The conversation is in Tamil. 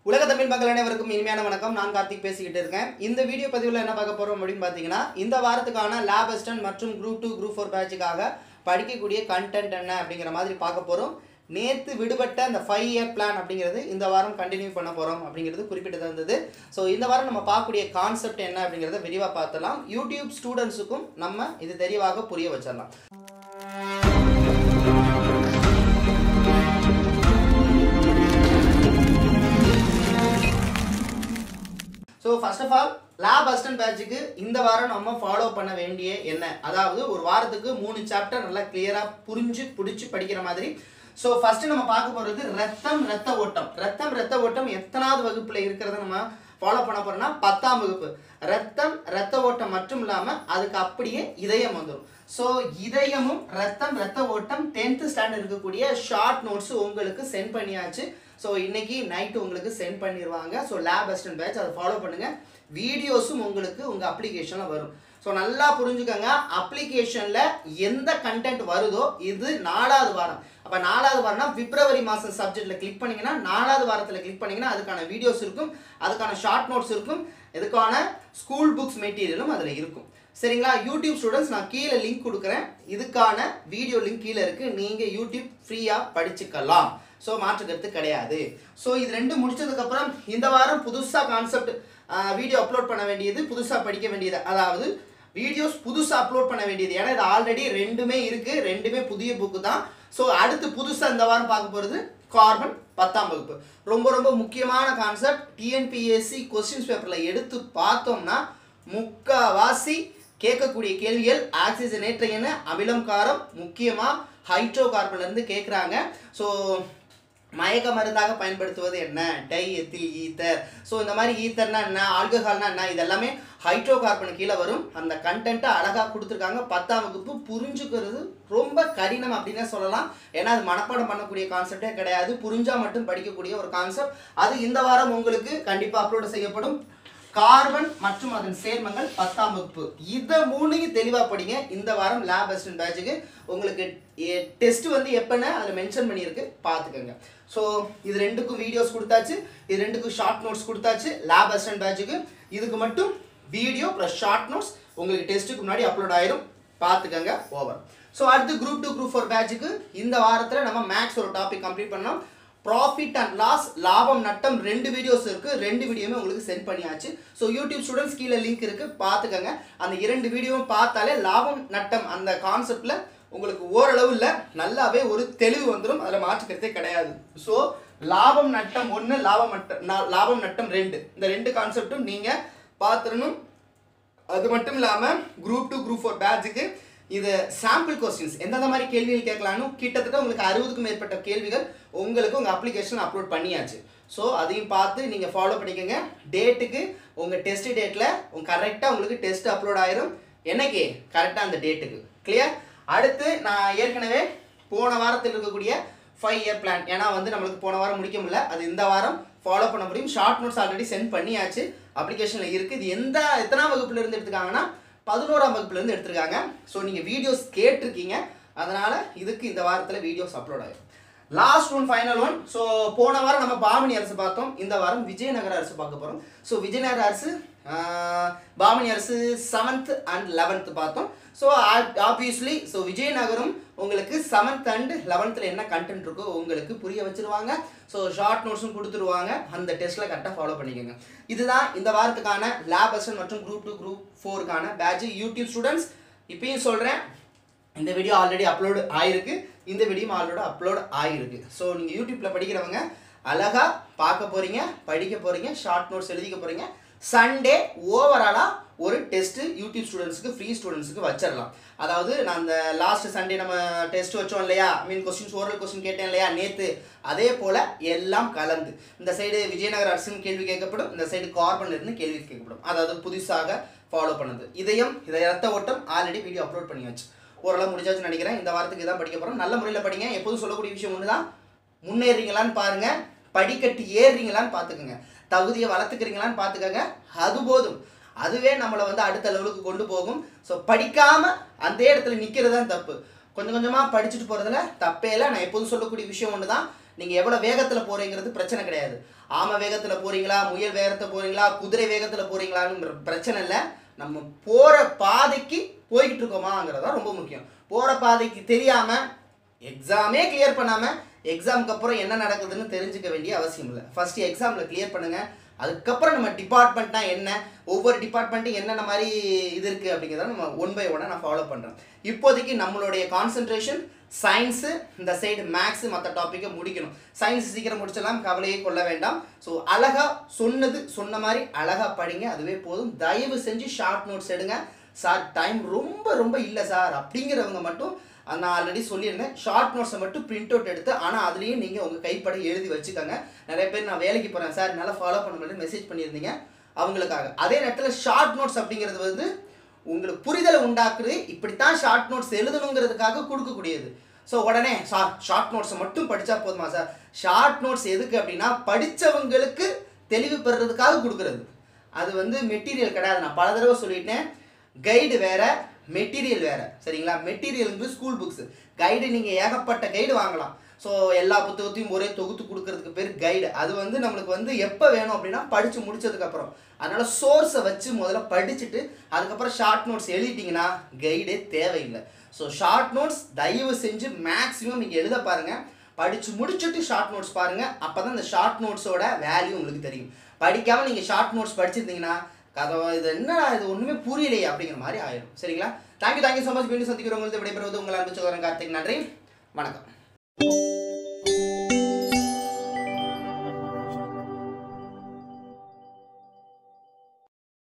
உலக தமிழ் மக்கள் அனைவருக்கும் இனிமையான வணக்கம் நான் கார்த்திக் பேசிக்கிட்டு இருக்கேன் இந்த வீடியோ பதிவில் என்ன பார்க்க போகிறோம் அப்படின்னு பார்த்தீங்கன்னா இந்த வாரத்துக்கான லேப் அசிஸ்டன்ட் மற்றும் குரூப் டூ குரூப் ஃபோர் பேட்சுக்காக படிக்கக்கூடிய கண்டென்ட் என்ன அப்படிங்கிற மாதிரி பார்க்க போகிறோம் நேற்று விடுபட்ட அந்த ஃபைவ் இயர் பிளான் அப்படிங்கிறது இந்த வாரம் கண்டினியூ பண்ண போகிறோம் அப்படிங்கிறது குறிப்பிட்டது இருந்தது ஸோ இந்த வாரம் நம்ம பார்க்கக்கூடிய கான்செப்ட் என்ன அப்படிங்கிறத விரிவாக பார்த்தலாம் யூடியூப் ஸ்டூடெண்ட்ஸுக்கும் நம்ம இது தெளிவாக புரிய வச்சிடலாம் so first of all lab assistant பேட்சுக்கு இந்த வாரம் நம்ம ஃபாலோ பண்ண வேண்டிய என்ன அதாவது ஒரு வாரத்துக்கு மூணு சாப்டர் நல்லா கிளியராக புரிஞ்சு பிடிச்சி படிக்கிற மாதிரி ஸோ ஃபர்ஸ்ட் நம்ம பார்க்க போகிறது ரத்தம் ரத்த ஓட்டம் ரத்தம் ரத்த ஓட்டம் எத்தனாவது வகுப்பில் இருக்கிறத நம்ம ஃபாலோ பண்ண போறோம்னா பத்தாம் வகுப்பு ரத்தம் ரத்த ஓட்டம் மட்டும் இல்லாமல் அதுக்கு அப்படியே இதயம் வந்துடும் ஸோ இதயமும் ரத்தம் ரத்த ஓட்டம் டென்த்து ஸ்டாண்டர்ட் இருக்கக்கூடிய ஷார்ட் நோட்ஸ் உங்களுக்கு சென்ட் பண்ணியாச்சு ஸோ இன்னைக்கு நைட்டு உங்களுக்கு சென்ட் பண்ணிடுவாங்க ஸோ லேப் அசிஸ்டன்ட் பேட்ச் அதை ஃபாலோ பண்ணுங்க வீடியோஸும் உங்களுக்கு உங்கள் அப்ளிகேஷனில் வரும் ஸோ நல்லா புரிஞ்சுக்கோங்க அப்ளிகேஷனில் எந்த கண்டென்ட் வருதோ இது நாலாவது வாரம் அப்போ நாலாவது வாரம்னா பிப்ரவரி மாதம் சப்ஜெக்டில் கிளிக் பண்ணீங்கன்னா நாலாவது வாரத்தில் கிளிக் பண்ணீங்கன்னா அதுக்கான வீடியோஸ் இருக்கும் அதுக்கான ஷார்ட் நோட்ஸ் இருக்கும் இதுக்கான ஸ்கூல் புக்ஸ் மெட்டீரியலும் அதில் இருக்கும் சரிங்களா யூடியூப் ஸ்டூடெண்ட்ஸ் நான் கீழே லிங்க் கொடுக்குறேன் இதுக்கான வீடியோ லிங்க் கீழே இருக்குது நீங்கள் யூடியூப் ஃப்ரீயாக படிச்சுக்கலாம் ஸோ மாற்றுக்கிறது கிடையாது ஸோ இது ரெண்டும் முடிச்சதுக்கப்புறம் இந்த வாரம் புதுசாக கான்செப்ட் வீடியோ அப்லோட் பண்ண வேண்டியது புதுசாக படிக்க வேண்டியது அதாவது வீடியோஸ் புதுசாக அப்லோட் பண்ண வேண்டியது ஏன்னா இது ஆல்ரெடி ரெண்டுமே இருக்குது ரெண்டுமே புதிய புக்கு தான் ஸோ அடுத்து புதுசாக இந்த வாரம் பார்க்க போகிறது கார்பன் பத்தாம் வகுப்பு ரொம்ப ரொம்ப முக்கியமான கான்செப்ட் டிஎன்பிஎஸ்சி கொஸ்டின்ஸ் பேப்பரில் எடுத்து பார்த்தோம்னா முக்காவாசி கேட்கக்கூடிய கேள்விகள் ஆக்சிஜனேற்ற அமிலம் காரம் முக்கியமாக ஹைட்ரோ கார்பன்லேருந்து கேட்குறாங்க ஸோ மயக்க மருந்தாக பயன்படுத்துவது என்ன டை எத்தில் ஈத்தர் ஸோ இந்த மாதிரி ஈத்தர்னா என்ன ஆல்கஹால்னா என்ன இதெல்லாமே ஹைட்ரோ கார்பன் கீழே வரும் அந்த கண்டென்ட்டை அழகாக கொடுத்துருக்காங்க பத்தாம் வகுப்பு புரிஞ்சுக்கிறது ரொம்ப கடினம் அப்படின்னே சொல்லலாம் ஏன்னா அது மனப்பாடம் பண்ணக்கூடிய கான்செப்டே கிடையாது புரிஞ்சால் மட்டும் படிக்கக்கூடிய ஒரு கான்செப்ட் அது இந்த வாரம் உங்களுக்கு கண்டிப்பாக அப்லோட் செய்யப்படும் கார்பன் மற்றும் அதன் சேர்மங்கள் பத்தாம் வகுப்பு இதை மூணையும் தெளிவாக படிங்க இந்த வாரம் லேப் அசிஸ்டன்ட் பேட்சுக்கு உங்களுக்கு டெஸ்ட் வந்து எப்போன்னு அதில் மென்ஷன் பண்ணியிருக்கு பார்த்துக்கோங்க ஸோ இது ரெண்டுக்கும் வீடியோஸ் கொடுத்தாச்சு இது ரெண்டுக்கும் ஷார்ட் நோட்ஸ் கொடுத்தாச்சு லேப் அசிஸ்டன்ட் பேட்சுக்கு இதுக்கு மட்டும் வீடியோ ப்ளஸ் ஷார்ட் நோட்ஸ் உங்களுக்கு டெஸ்ட்டுக்கு முன்னாடி அப்லோட் ஆயிரும் பார்த்துக்கோங்க ஓவர் ஸோ அடுத்து குரூப் டூ குரூப் ஃபோர் பேட்சுக்கு இந்த வாரத்தில் நம்ம மேக்ஸ் ஒரு டாபிக் கம்ப்ளீட் பண்ணோம் ப்ராஃபிட் அண்ட் லாஸ் லாபம் நட்டம் ரெண்டு வீடியோஸ் இருக்குது ரெண்டு வீடியோமே உங்களுக்கு சென்ட் பண்ணியாச்சு ஸோ யூடியூப் ஸ்டூடெண்ட்ஸ் கீழே லிங்க் இருக்குது பார்த்துக்கோங்க அந்த இரண்டு வீடியோவும் பார்த்தாலே லாபம் நட்டம் அந்த கான்செப்டில் உங்களுக்கு ஓரளவு இல்லை நல்லாவே ஒரு தெளிவு வந்துடும் அதில் மாற்றுக்கிறதே கிடையாது ஸோ லாபம் நட்டம் ஒன்று லாபம் நட்டம் நா- லாபம் நட்டம் ரெண்டு இந்த ரெண்டு கான்செப்டும் நீங்கள் பார்த்துடணும் அது மட்டும் இல்லாமல் குரூப் டூ குரூப் ஃபோர் பேட்சுக்கு இது சாம்பிள் கொஸ்டின்ஸ் எந்தெந்த மாதிரி கேள்விகள் கேட்கலான்னு கிட்டத்தட்ட உங்களுக்கு அறுபதுக்கும் மேற்பட்ட கேள்விகள் உங்களுக்கு உங்கள் அப்ளிகேஷன் அப்லோட் பண்ணியாச்சு ஸோ அதையும் பார்த்து நீங்கள் ஃபாலோ பண்ணிக்கோங்க டேட்டுக்கு உங்கள் டெஸ்ட் டேட்டில் உங்கள் கரெக்டாக உங்களுக்கு டெஸ்ட் அப்லோட் ஆயிரும் என்னைக்கு கரெக்டாக அந்த டேட்டுக்கு கிளியர் அடுத்து நான் ஏற்கனவே போன வாரத்தில் இருக்கக்கூடிய ஃபைவ் இயர் பிளான் ஏன்னா வந்து நம்மளுக்கு போன வாரம் முடிக்க முடியல அது இந்த வாரம் ஃபாலோ பண்ண முடியும் ஷார்ட் நோட்ஸ் ஆல்ரெடி சென்ட் பண்ணியாச்சு அப்ளிகேஷனில் இருக்குது இது எந்த எத்தனாம் வகுப்புல இருந்து எடுத்துருக்காங்கன்னா பதினோராம் வகுப்புல இருந்து எடுத்திருக்காங்க ஸோ நீங்கள் வீடியோஸ் கேட்டிருக்கீங்க அதனால் இதுக்கு இந்த வாரத்தில் வீடியோஸ் அப்லோட் ஆகிடும் last one final one so போன வாரம் நம்ம பாமணி அரசு பார்த்தோம் இந்த வாரம் விஜயநகர அரசு பார்க்க போகிறோம் ஸோ விஜயநகர அரசு ஆஹ், பாமணி அரசு செவன்த் அண்ட் லெவன்த் பார்த்தோம் ஸோ ஆப்வியஸ்லி ஸோ விஜயநகரம் உங்களுக்கு செவன்த் அண்ட் லெவன்த்தில் என்ன கண்டென்ட் இருக்கோ உங்களுக்கு புரிய வச்சிருவாங்க ஸோ ஷார்ட் நோட்ஸும் கொடுத்துருவாங்க அந்த டெஸ்ட்டில் கரெக்டாக ஃபாலோ பண்ணிக்கோங்க இதுதான் இந்த வாரத்துக்கான லேப் அசன் மற்றும் குரூப் டூ குரூப் ஃபோருக்கான பேட்ச் யூடியூப் ஸ்டூடெண்ட்ஸ் இப்பயும் சொல்கிறேன் இந்த வீடியோ ஆல்ரெடி அப்லோடு ஆயிருக்கு இந்த வீடியோ ஆல்ரெடி அப்லோட் ஆகிருக்கு ஸோ நீங்கள் யூடியூப்பில் படிக்கிறவங்க அழகாக பார்க்க போகிறீங்க படிக்க போகிறீங்க ஷார்ட் நோட்ஸ் எழுதிக்க போகிறீங்க சண்டே ஓவராலாக ஒரு டெஸ்ட்டு யூடியூப் ஸ்டூடெண்ட்ஸுக்கு ஃப்ரீ ஸ்டூடெண்ட்ஸுக்கு வச்சிடலாம் அதாவது நான் அந்த லாஸ்ட் சண்டே நம்ம டெஸ்ட் வச்சோம் இல்லையா I mean questions oral question கேட்டேன் இல்லையா நேற்று அதே போல் எல்லாம் கலந்து இந்த சைடு விஜயநகர அரசுன்னு கேள்வி கேட்கப்படும் இந்த சைடு கார்பன்ல இருந்து கேள்வி கேட்கப்படும் அதாவது புதுசாக ஃபாலோ பண்ணது இதயம் இதை ரத்த ஓட்டம் ஆல்ரெடி வீடியோ அப்லோட் பண்ணியாச்சு ஓரளவு முடிஞ்சாச்சுன்னு நினைக்கிறேன் இந்த வாரத்துக்கு இதான் படிக்க போகிறோம் நல்ல முறையில் படிங்க எப்போதும் சொல்லக்கூடிய விஷயம் ஒன்று தான் முன்னேறீங்களான்னு பாருங்க படிக்கட்டு ஏறுறீங்களான்னு பார்த்துக்கோங்க தகுதியை வளர்த்துக்கிறீங்களான்னு பார்த்துக்கோங்க அது போதும் அதுவே நம்மளை வந்து அடுத்த லெவலுக்கு கொண்டு போகும் ஸோ படிக்காமல் அந்த இடத்துல நிற்கிறது தான் தப்பு கொஞ்சம் கொஞ்சமாக படிச்சுட்டு போகிறதுல தப்பே இல்லை நான் எப்போதும் சொல்லக்கூடிய விஷயம் ஒன்று தான் நீங்கள் எவ்வளோ வேகத்தில் போகிறீங்கிறது பிரச்சனை கிடையாது ஆமை வேகத்தில் போகிறீங்களா முயல் வேகத்தில் போகிறீங்களா குதிரை வேகத்தில் போகிறீங்களான்னு பிரச்சனை இல்லை நம்ம போகிற பாதைக்கு போய்கிட்டு இருக்கோமாங்கிறது தான் ரொம்ப முக்கியம் போகிற பாதைக்கு தெரியாமல் எக்ஸாமே கிளியர் பண்ணாமல் எக்ஸாமுக்கு அப்புறம் என்ன நடக்குதுன்னு தெரிஞ்சுக்க வேண்டிய அவசியம் இல்லை ஃபஸ்ட்டு எக்ஸாமில் கிளியர் பண்ணுங்கள் அதுக்கப்புறம் நம்ம டிபார்ட்மெண்ட்னா என்ன ஒவ்வொரு டிபார்ட்மெண்ட்டும் என்னென்ன மாதிரி இது இருக்குது அப்படிங்கிறத நம்ம ஒன் பை ஒன்னாக நான் ஃபாலோ பண்ணுறேன் இப்போதைக்கு நம்மளுடைய கான்சென்ட்ரேஷன் சயின்ஸு இந்த சைடு மேக்ஸு மற்ற டாப்பிக்கை முடிக்கணும் சயின்ஸ் சீக்கிரம் முடிச்சலாம் கவலையே கொள்ள வேண்டாம் ஸோ அழகாக சொன்னது சொன்ன மாதிரி அழகாக படிங்க அதுவே போதும் தயவு செஞ்சு ஷார்ட் நோட்ஸ் எடுங்க சார் டைம் ரொம்ப ரொம்ப இல்லை சார் அப்படிங்கிறவங்க மட்டும் அஹ் நான் ஆல்ரெடி சொல்லியிருந்தேன் ஷார்ட் நோட்ஸை மட்டும் பிரிண்ட் அவுட் எடுத்து ஆனால் அதுலேயும் நீங்கள் உங்கள் கைப்பட எழுதி வச்சுக்கோங்க நிறைய பேர் நான் வேலைக்கு போகிறேன் சார் என்னால் ஃபாலோ பண்ண முடியல மெசேஜ் பண்ணியிருந்தீங்க அவங்களுக்காக அதே நேரத்தில் ஷார்ட் நோட்ஸ் அப்படிங்கிறது வந்து உங்களுக்கு புரிதலை உண்டாக்குறது இப்படித்தான் ஷார்ட் நோட்ஸ் எழுதணுங்கிறதுக்காக கொடுக்கக்கூடியது ஸோ உடனே சார் ஷார்ட் நோட்ஸை மட்டும் படித்தா போதுமா சார் ஷார்ட் நோட்ஸ் எதுக்கு அப்படின்னா படித்தவங்களுக்கு தெளிவு பெறுறதுக்காக கொடுக்குறது அது வந்து மெட்டீரியல் கிடையாது நான் பல தடவை சொல்லிட்டேன் கைடு வேற மெட்டீரியல் வேற சரிங்களா மெட்டீரியலுங்கிறது ஸ்கூல் புக்ஸ் கைடு நீங்கள் ஏகப்பட்ட கைடு வாங்கலாம் ஸோ எல்லா புத்தகத்தையும் ஒரே தொகுத்து கொடுக்கறதுக்கு பேர் கைடு அது வந்து நம்மளுக்கு வந்து எப்போ வேணும் அப்படின்னா படித்து முடிச்சதுக்கப்புறம் அதனால் சோர்ஸை வச்சு முதல்ல படிச்சுட்டு அதுக்கப்புறம் ஷார்ட் நோட்ஸ் எழுதிட்டிங்கன்னா கைடே தேவையில்லை ஸோ ஷார்ட் நோட்ஸ் தயவு செஞ்சு மேக்ஸிமம் நீங்கள் எழுத பாருங்கள் படித்து முடிச்சுட்டு ஷார்ட் நோட்ஸ் பாருங்கள் அப்போ தான் இந்த ஷார்ட் நோட்ஸோட வேல்யூ உங்களுக்கு தெரியும் படிக்காமல் நீங்கள் ஷார்ட் நோட்ஸ் படிச்சிருந்தீங்கன்னா கதை இது என்ன இது ஒன்றுமே புரியலையே அப்படிங்கிற மாதிரி ஆயிடும் சரிங்களா தேங்க்யூ தேங்க்யூ ஸோ மச் மீண்டும் சந்திக்கிறவங்களுக்கு விடைபெறுவது உங்கள் அன்பு சோதரன் கார்த்திக் நன்றி வணக்கம்